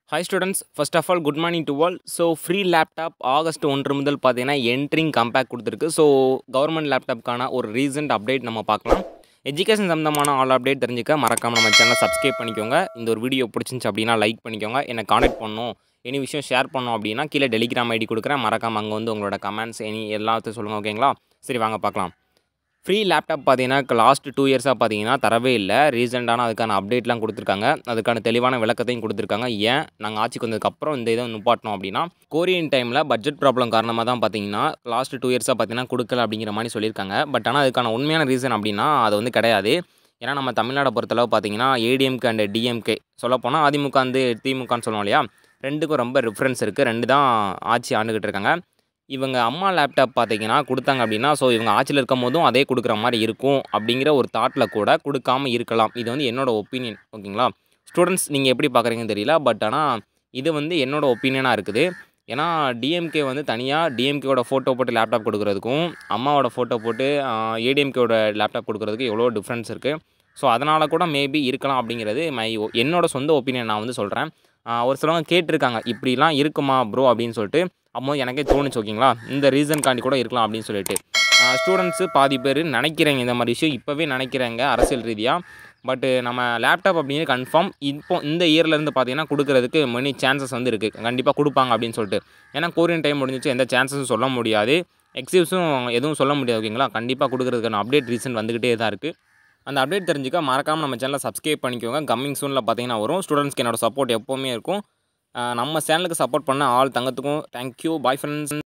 hi students first of all good morning to all so free laptop August ஒன்று முதல் பார்த்தீங்கன்னா என்ட்ரிங் comeback கொடுத்துருக்கு ஸோ கவர்மெண்ட் லேப்டாப்க்கான ஒரு ரீசன்ட் அப்டேட் நம்ம பார்க்கலாம் எஜுகேஷன் சம்மந்தமான ஆல் அப்டேட் தெரிஞ்சுக்க மறக்காமல் நம்ம சேனலை சப்ஸ்கிரைப் பண்ணிக்கோங்க இந்த ஒரு வீடியோ பிடிச்சிருந்துச்சு அப்படின்னா லைக் பண்ணிக்கோங்க என்னை காண்டாக்ட் பண்ணணும் எனி விஷயம் ஷேர் பண்ணோம் அப்படின்னா கீழே டெலிகிராம் ஐடி கொடுக்குறேன் மறக்காமல் அங்கே வந்து உங்களோட கமெண்ட்ஸ் எனி எல்லாத்தையும் சொல்லுங்கள் ஓகேங்களா சரி வாங்க பார்க்கலாம் ஃப்ரீ லேப்டாப் பார்த்தீங்கன்னா லாஸ்ட் டூ இயர்ஸாக பார்த்தீங்கன்னா தரவே இல்லை ரீசெண்டான அதுக்கான அப்டேட்லாம் கொடுத்துருக்காங்க அதுக்கான தெளிவான விளக்கத்தையும் கொடுத்துருக்காங்க ஏன் நாங்கள் ஆட்சிக்கு வந்ததுக்கப்புறம் இந்த இதை நிப்பாட்டணும் அப்படின்னா கோரியன் டைமில் பட்ஜெட் ப்ராப்ளம் காரணமாக தான் பார்த்தீங்கன்னா லாஸ்ட் டூ இயர்ஸாக பார்த்தீங்கன்னா கொடுக்கல அப்படிங்கிற மாதிரி சொல்லியிருக்காங்க பட் ஆனால் அதுக்கான உண்மையான ரீசன் அப்படின்னா அது வந்து கிடையாது ஏன்னா நம்ம தமிழ்நாடை பொறுத்தளவு பார்த்தீங்கன்னா ஏடிஎம்கே அண்ட் டிஎம்கே சொல்லப்போனால் அதிமுக வந்து திமுகன்னு சொல்லுவோம் இல்லையா ரெண்டுக்கும் ரொம்ப டிஃப்ரென்ஸ் இருக்குது ரெண்டு தான் ஆட்சி ஆண்டுகிட்டு இருக்காங்க இவங்க அம்மா லேப்டாப் பார்த்தீங்கன்னா கொடுத்தாங்க அப்படின்னா ஸோ இவங்க ஆட்சியில் இருக்கும் போதும் அதே கொடுக்குற மாதிரி இருக்கும் அப்படிங்கிற ஒரு தாட்டில் கூட கொடுக்காம இருக்கலாம் இது வந்து என்னோட ஒப்பீனியன் ஓகேங்களா ஸ்டூடெண்ட்ஸ் நீங்கள் எப்படி பார்க்குறீங்கன்னு தெரியல பட் ஆனால் இது வந்து என்னோட ஒப்பீனியனாக இருக்குது ஏன்னா டிஎம்கே வந்து தனியாக டிஎம்கேவோட ஃபோட்டோ போட்டு லேப்டாப் கொடுக்குறதுக்கும் அம்மாவோட ஃபோட்டோ போட்டு ஏடிஎம்கேவோட லேப்டாப் கொடுக்குறதுக்கு எவ்வளோ டிஃப்ரென்ஸ் இருக்குது ஸோ அதனால் கூட மேபி இருக்கலாம் அப்படிங்கிறது மை என்னோட சொந்த ஒப்பீனியன் நான் வந்து சொல்கிறேன் ஒரு சிலவங்க கேட்டிருக்காங்க இப்படிலாம் இருக்குமா ப்ரோ அப்படின்னு சொல்லிட்டு அப்போ எனக்கே தோணுச்சு ஓகேங்களா இந்த ரீசன்காண்டி கூட இருக்கலாம் அப்படின்னு சொல்லிட்டு ஸ்டூடெண்ட்ஸு பாதி பேர் நினைக்கிறேங்க இந்த மாதிரி விஷயம் இப்போவே நினைக்கிறேங்க அரசியல் ரீதியாக பட்டு நம்ம லேப்டாப் அப்படின்னு கன்ஃபார்ம் இப்போ இந்த இயர்லேருந்து பார்த்தீங்கன்னா கொடுக்குறதுக்கு மெனி சான்சஸ் வந்து இருக்குது கண்டிப்பாக கொடுப்பாங்க அப்படின்னு சொல்லிட்டு ஏன்னா கோரியன் டைம் முடிஞ்சிச்சு எந்த சான்சஸும் சொல்ல முடியாது எக்ஸிவ்ஸும் எதுவும் சொல்ல முடியாது ஓகேங்களா கண்டிப்பாக கொடுக்குறதுக்கான அப்டேட் ரீசன் வந்துக்கிட்டே தான் இருக்குது அந்த அப்டேட் தெரிஞ்சுக்க மறக்காமல் நம்ம சேனலை சப்ஸ்கிரைப் பண்ணிக்கோங்க கம்மிங் சூனில் பார்த்தீங்கன்னா வரும் ஸ்டூடெண்ட்ஸ்க்கு என்னோட சப்போர்ட் எப்போவுமே இருக்கும் நம்ம சேனலுக்கு சப்போர்ட் பண்ண ஆள் தங்கத்துக்கும் தேங்க்யூ பாய் ஃப்ரெண்ட்ஸ்